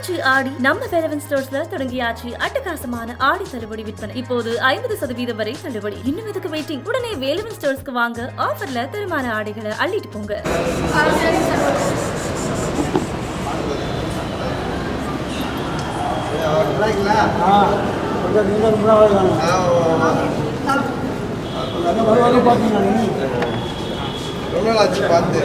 ஆச்சு ஆடி நம்ம வேலவன் ஸ்டோர்ஸ்ல தொடங்கியாச்சு அட்டகாசமான ஆடி தள்ளுபடி விற்பனை இப்போது ஐம்பது சதவீதம் வரை தள்ளுபடி இன்னும் எதுக்கு வெயிட்டிங் உடனே வேலவன் ஸ்டோர்ஸ்க்கு வாங்க ஆஃபர்ல தரமான ஆடைகளை அள்ளிட்டு போங்க கொஞ்சம் நீங்க ரொம்ப நாள் ஆகுது. என்ன வருவாங்க பார்த்தீங்களா நீ? ரொம்ப நாள் ஆச்சு பார்த்து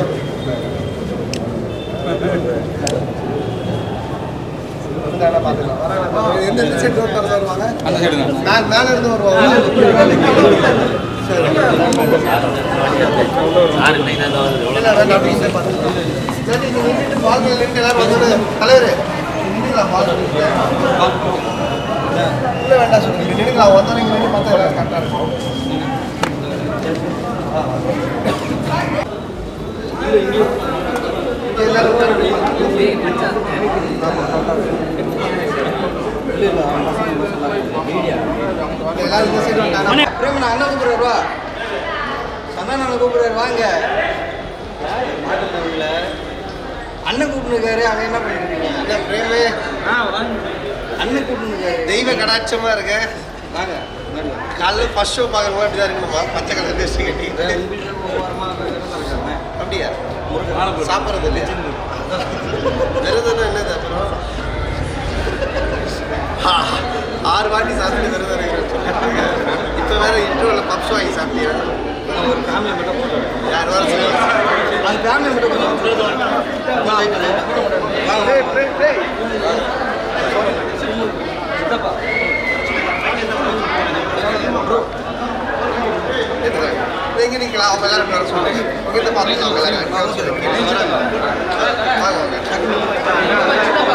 எந்த எந்த சைடு ரோட் திறந்து வருவாங்க அந்த சைடு தான் நான் மேல இருந்து வருவாங்க சரி இல்ல, வேண்டாம், அப்படியே இங்கே பார்த்துக்கலாம். சரி, நீங்க நின்னுட்டு பால்கனில நின்னுட்டு எல்லாரும் வந்தோடனே, தலைவரே, நின்னுக்கலாம் பால்கனில. இல்ல, வேண்டாம் சொல்லுங்க. நீங்க நின்னுக்கலாம். வந்தோடனே இங்க நின்னு பார்த்தா எல்லாரும் correct ஆ இருக்கும். இங்க எல்லாரும் உட்காருங்க. எல்லாரும் இந்த சைடு வந்தாங்க பிரேமன் அண்ணன் கூப்பிடுறாரு வா சந்தான அண்ணன் கூப்பிடுறாரு வாங்க அண்ணன் கூப்பிட்டுருக்காரு அவன் என்ன பண்ணிருக்கீங்க இந்த பிரேமே அண்ணன் கூப்பிட்டுருக்காரு தெய்வ கடாட்சமா இருக்கு வாங்க முன்னாடி வாங்க. காலைல ஃபர்ஸ்ட் ஷோ பார்க்குறவங்க அப்படி தான் இருக்கணுமா பச்சை கலர் ட்ரெஸ் கட்டி வேற உங்க வீட்டுல ஒரு வாரமா இருக்காங்க அப்படியா சாப்பிட்றது இல்லையா விரதம் என்னது அப்புறம் ஆ, ஆறு வாட்டி சாப்பிட்டு விரதம் இருக்கிறேன் இப்போ வேற இன்டர்வலில் பப்ஸ் வாங்கி சாப்பிட்டியா ஒரு ஃபேமிலி மட்டும் போட்டு யார் வர சொல்லுவாங்க அந்த ஃபேமிலி மட்டும் கொஞ்சம் வாங்க, வாங்க. எங்க நிற்கலாம் அவங்க எல்லாரும் வர சொல்லுங்க உங்ககிட்ட பார்த்துக்கலாம் அவங்க எல்லாரும் அங்கே வர சொல்லுங்க வாங்க வாங்க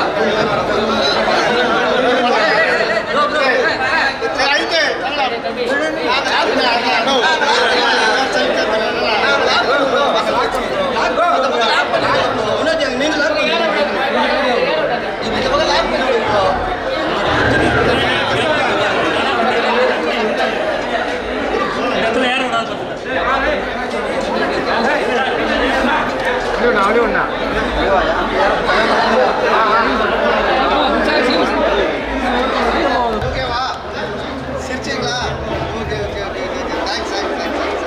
வினோத், அங்க நீங்க லாக் பண்ணுங்க. இந்த பக்கம் லாக் பண்ணி வைப்போம். ஓகேவா சிரிச்சிங்களா okay okay okay okay thanks thanks thanks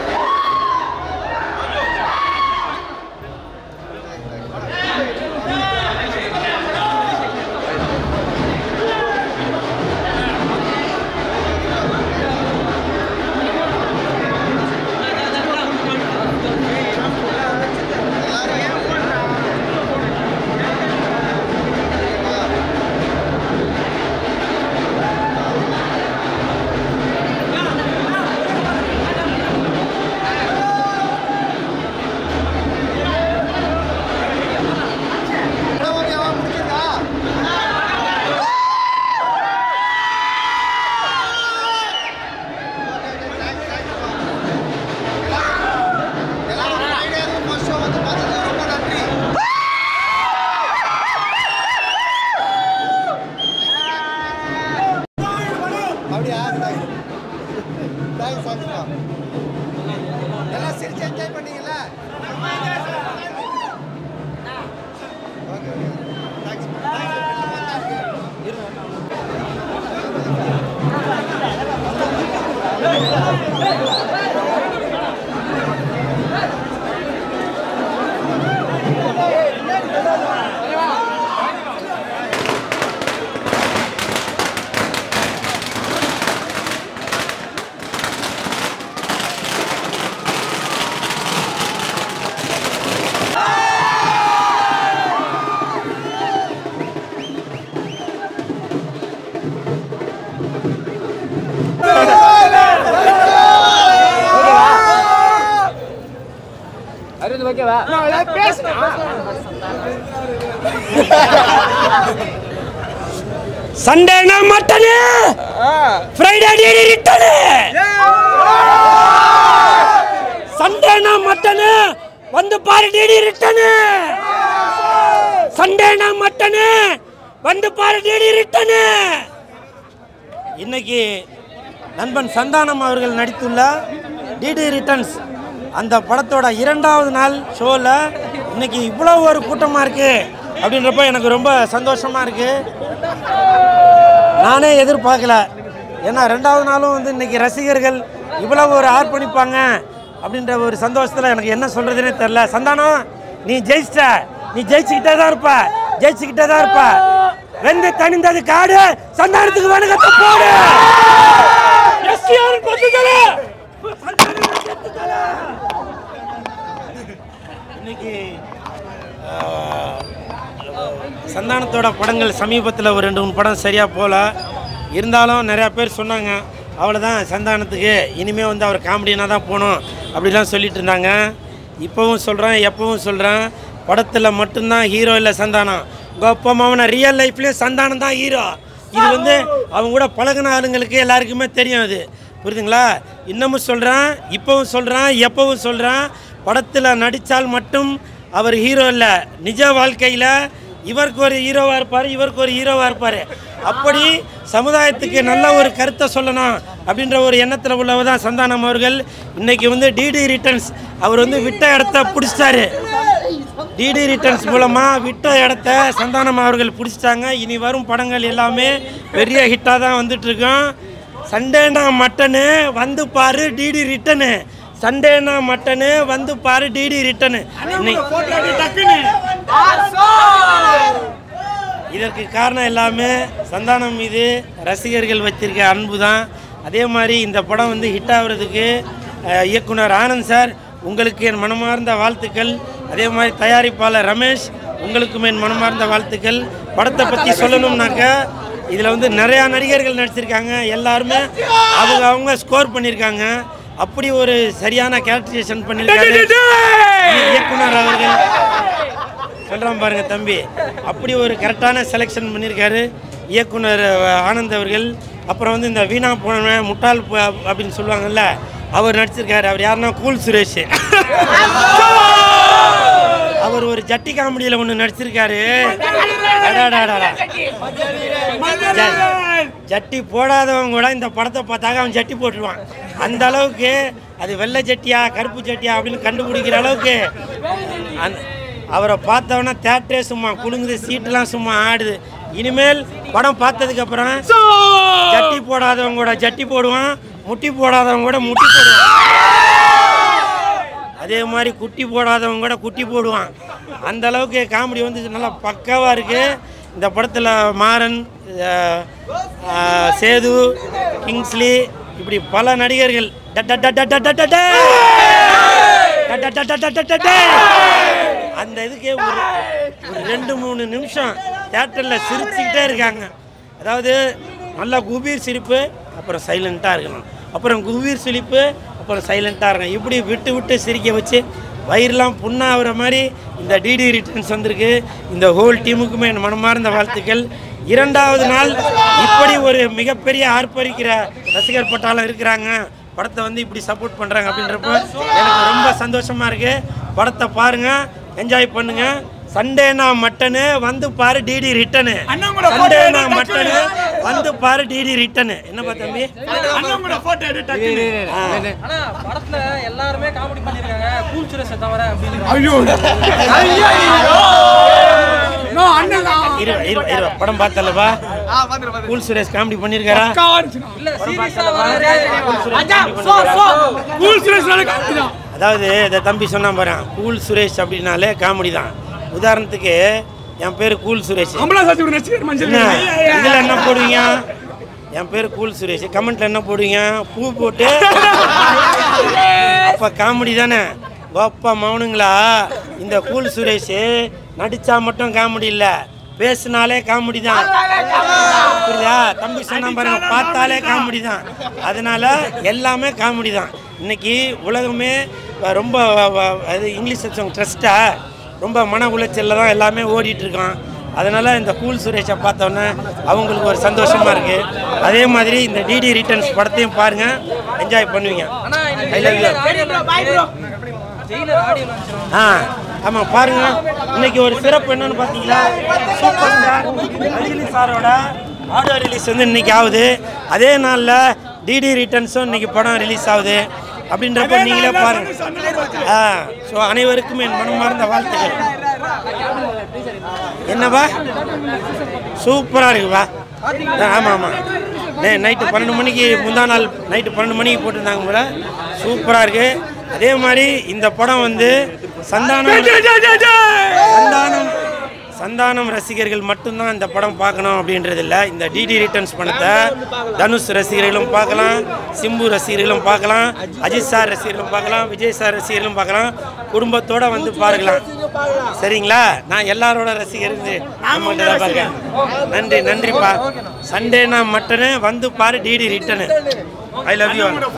ஓகேவா முடிச்சிருக்கா எல்லாரும் ஃப்ரைடே அதுவும் ஃபர்ஸ்ட் ஷோ வந்து பார்த்ததுக்கு ரொம்ப நன்றி அப்படியா தேங்க்ஸ் தேங்க்ஸ்ப்பா எல்லாம் சிரிச்சு என்ஜாய் பண்ணீங்களா ஓகே ஓகே தேங்க்ஸ் சண்டேனா மட்டனு ஃப்ரைடே டேடி ரிட்டனு சண்டேனா மட்டனு வந்து பாரு டேடி ரிட்டனு சண்டேனா மட்டனு வந்து பாரு டேடி ரிட்டனு இன்னைக்கு நண்பன் சந்தானம் அவர்கள் நடித்துள்ள டிடி ரிட்டர்ன்ஸ் அந்த படத்தோட இரண்டாவது நாள் ஷோவில் இன்னைக்கு இவ்வளோ ஒரு கூட்டமாக இருக்கு அப்படின்றப்ப எனக்கு ரொம்ப சந்தோஷமாக இருக்குது நானே எதிர்பார்க்கல ஏன்னா ரெண்டாவது நாளும் வந்து இன்னைக்கு ரசிகர்கள் இவ்வளவு ஒரு ஆர்ப்பணிப்பாங்க அப்படின்ற ஒரு சந்தோஷத்தில் எனக்கு என்ன சொல்கிறதுனே தெரில சந்தானம் நீ ஜெயிச்சிட்ட நீ ஜெயிச்சுக்கிட்டே தான் இருப்ப ஜெயிச்சுக்கிட்டே தான் இருப்ப வெந்து தணிந்தது காடு சந்தானத்துக்கு வணக்கத்தை போடு எஸ்டிஆர் பந்துகளே! சந்தானம் செத்துக்களே! இன்னைக்கு ஆஹ், சந்தானத்தோட படங்கள் சமீபத்தில் ஒரு ரெண்டு மூணு படம் சரியாக போகல இருந்தாலும் நிறையா பேர் சொன்னாங்க அவ்வளோதான் சந்தானத்துக்கு இனிமேல் வந்து அவர் காமெடியனாக தான் போகணும் அப்படிலாம் சொல்லிட்டு இருந்தாங்க இப்போவும் சொல்கிறேன் எப்பவும் சொல்கிறேன் படத்தில் மட்டும்தான் ஹீரோ இல்லை சந்தானம் கொப்ப மாவன ரியல் லைஃப்லேயும் சந்தானம் தான் ஹீரோ இது வந்து அவங்க கூட பழகுன ஆளுங்களுக்கு எல்லாருக்குமே தெரியும் அது புரியுதுங்களா இன்னமும் சொல்கிறேன் இப்போவும் சொல்கிறேன் எப்போவும் சொல்கிறேன் படத்தில் நடித்தால் மட்டும் அவர் ஹீரோ இல்லை நிஜ வாழ்க்கையில் இவருக்கு ஒரு ஹீரோவாக இருப்பார் இவருக்கு ஒரு ஹீரோவாக இருப்பார் அப்படி சமுதாயத்துக்கு நல்ல ஒரு கருத்தை சொல்லணும் அப்படின்ற ஒரு எண்ணத்தில் உள்ளவர் தான் சந்தானம் அவர்கள் இன்னைக்கு வந்து டிடி ரிட்டர்ன்ஸ் அவர் வந்து விட்ட இடத்த பிடிச்சிட்டாரு டிடி ரிட்டர்ன்ஸ் மூலமாக விட்ட இடத்த சந்தானம் அவர்கள் பிடிச்சிட்டாங்க இனி வரும் படங்கள் எல்லாமே பெரிய ஹிட்டாக தான் வந்துட்டுருக்கோம் சண்டேனா மட்டனு வந்து பாரு டிடி ரிட்டனு சண்டேனா மட்டனு வந்து பாரு டிடி ரிட்டனு இதற்கு காரணம் எல்லாமே சந்தானம் மீது ரசிகர்கள் வச்சிருக்க அன்பு தான் அதே மாதிரி இந்த படம் வந்து ஹிட் ஆகுறதுக்கு அஹ், இயக்குனர் ஆனந்த் சார் உங்களுக்கு என் மனமார்ந்த வாழ்த்துக்கள் அதே மாதிரி தயாரிப்பாளர் ரமேஷ் உங்களுக்கும் என் மனமார்ந்த வாழ்த்துக்கள் படத்தை பற்றி சொல்லணும்னாக்கா இதில் வந்து நிறையா நடிகர்கள் நடிச்சிருக்காங்க எல்லாருமே அவங்க அவங்க ஸ்கோர் பண்ணியிருக்காங்க அப்படி ஒரு சரியான கேரக்டரைசேஷன் பண்ணியிருக்காரு இயக்குனர் அவர்கள் சொல்கிறான் பாருங்க தம்பி அப்படி ஒரு கரெக்டான செலெக்ஷன் பண்ணியிருக்காரு இயக்குனர் அஹ், ஆனந்த் அவர்கள் அப்புறம் வந்து இந்த வீணா போனவன் முட்டாள் ப- அப்படின்னு சொல்லுவாங்கல்ல அவர் நடிச்சிருக்காரு அவர் யாருன்னா கூல் சுரேஷ் அவர் ஒரு ஜட்டி காமெடியில் ஒன்று நடிச்சிருக்காரு அடாடாடாடா. ஜ- ஜட்டி போடாதவங்க கூட இந்த படத்தை பார்த்தாக்க அவன் ஜட்டி போட்டுருவான் அந்த அளவுக்கு அது வெள்ளை ஜட்டியா கருப்பு ஜட்டியா அப்படின்னு கண்டுபிடிக்கிற அளவுக்கு அந்த அவரை பார்த்தவொன்னே தேட்டரே சும்மா குலுங்குது சீட்டெல்லாம் சும்மா ஆடுது இனிமேல் படம் பார்த்ததுக்கு அப்புறம் ஜட்டி போடாதவங்க கூட ஜட்டி போடுவான் முட்டி போடாதவங்க கூட முட்டி போடுவான் அதே மாதிரி குட்டி போடாதவங்க கூட குட்டி போடுவான் அந்த அளவுக்கு காமெடி வந்து நல்லா பக்காவாக இருக்குது இந்த படத்தில் மாறன் அஹ், அஹ், சேது கிங்ஸ்லி இப்படி பல நடிகர்கள் ட- ட- ட- ட- ட- ட- ட- ட. ட- ட- ட- ட- ட- ட- ட- ட. அந்த இதுக்கே ஒரு ஒரு ரெண்டு மூணு நிமிஷம் தேட்டரில் சிரிச்சுக்கிட்டே இருக்காங்க அதாவது நல்லா குபீர் சிரிப்பு அப்புறம் சைலண்ட்டாக இருக்கணும் அப்புறம் குபீர் சிரிப்பு அப்புறம் சைலண்ட்டாக இருக்கணும் இப்படி விட்டு விட்டு சிரிக்க வச்சு வயிறுலாம் புண்ணாகிற மாதிரி இந்த டிடி ரிட்டர்ன்ஸ் வந்திருக்கு இந்த ஹோல் டீமுக்குமே என் மனமார்ந்த வாழ்த்துக்கள் இரண்டாவது நாள் இப்படி ஒரு மிகப்பெரிய ஆர்ப்பரிக்கிற ரசிகர் பட்டாளம் இருக்கிறாங்க படத்தை வந்து இப்படி சப்போர்ட் பண்ணுறாங்க அப்படின்றப்போ எனக்கு ரொம்ப சந்தோஷமாக இருக்குது படத்தை பாருங்கள் என்ஜாய் பண்ணுங்க சண்டேனா மட்டனு வந்து பாரு டிடி ரிட்டனு சண்டேனா மட்டனு வந்து பாரு டிடி ரிட்டனு என்னப்பா தம்பி ஆ. ஆனா படத்துல எல்லாருமே காமெடி பண்ணிருக்காங்க கூல் சுரேஷ தவிர அப்படின்னு இரு இரு இரு படம் பார்த்தல்லப்பா கூல் சுரேஷ் காமெடி பண்ணியிருக்காரா இல்ல சீரியஸா வராரு அதாவது இந்த தம்பி சொன்னா பாரு கூல் சுரேஷ் அப்படின்னாலே காமெடி தான் உதாரணத்துக்கு என் பேர் கூல் சுரேஷ் என்ன இதுல என்ன போடுவீங்க என் பேர் கூல் சுரேஷ் கமெண்ட்ல என்ன போடுவீங்க பூ போட்டு அப்ப காமெடி தானே கோப்பா மௌனுங்களா இந்த கூல் சுரேஷ் நடிச்சா மட்டும் காமெடி இல்ல பேசினாலே காமெடி தான் புரியுதா தம்பி சொன்னா பாருங்க பார்த்தாலே காமெடி தான் அதனால எல்லாமே காமெடி தான் இன்னைக்கு உலகமே வ- ரொம்ப வ- வ- அது இங்கிலீஷ் ட்ரஸ்டா ரொம்ப மன உளைச்சல்ல தான் எல்லாமே ஓடிட்டு இருக்கான் அதனால இந்த கூல் சுரேஷை பார்த்தோன்னே அவங்களுக்கு ஒரு சந்தோஷமா இருக்கு அதே மாதிரி இந்த டிடி ரிட்டர்ன்ஸ் படத்தையும் பாருங்க என்ஜாய் பண்ணுவீங்க ஆனா I love you Jailer audio launch ஆ ஆமாம் பாருங்க இன்னைக்கு ஒரு சிறப்பு என்னன்னு பார்த்தீங்களா சூப்பர் ஸ்டார் ரஜினி சாரோட ஆடியோ ரிலீஸ் வந்து இன்னைக்கு ஆகுது அதே நாளில் டிடி ரிட்டர்ன்ஸும் இன்னைக்கு படம் ரிலீஸ் ஆகுது அப்படின்றப்ப நீங்களே பாருங்க ஆ ஸோ அனைவருக்கும் என் மனமார்ந்த வாழ்த்துக்கள் என்னப்பா சூப்பராக இருக்குப்பா ஆமாம் ஆமாம் நே நைட்டு பன்னெண்டு மணிக்கு முந்தா நாள் நைட்டு பன்னெண்டு மணிக்கு போட்டிருந்தாங்க போல சூப்பராக இருக்குது அதே மாதிரி இந்த படம் வந்து சந்தானம் சந்தானம் சந்தானம் ரசிகர்கள் மட்டும்தான் இந்த படம் பார்க்கணும் அப்படின்றது இல்லை இந்த டிடி ரிட்டர்ன்ஸ் படத்தை தனுஷ் ரசிகர்களும் பார்க்கலாம் சிம்பு ரசிகர்களும் பார்க்கலாம் அஜித் சார் ரசிகர்களும் பார்க்கலாம் விஜய் சார் ரசிகர்களும் பார்க்கலாம் குடும்பத்தோட வந்து பார்க்கலாம் சரிங்களா நான் எல்லாரோட ரசிகர்கள் நம்மகிட்ட தான் பார்க்கேன் நன்றி நன்றிப்பா சண்டேனா மட்டனு வந்து பாரு daddy return I love you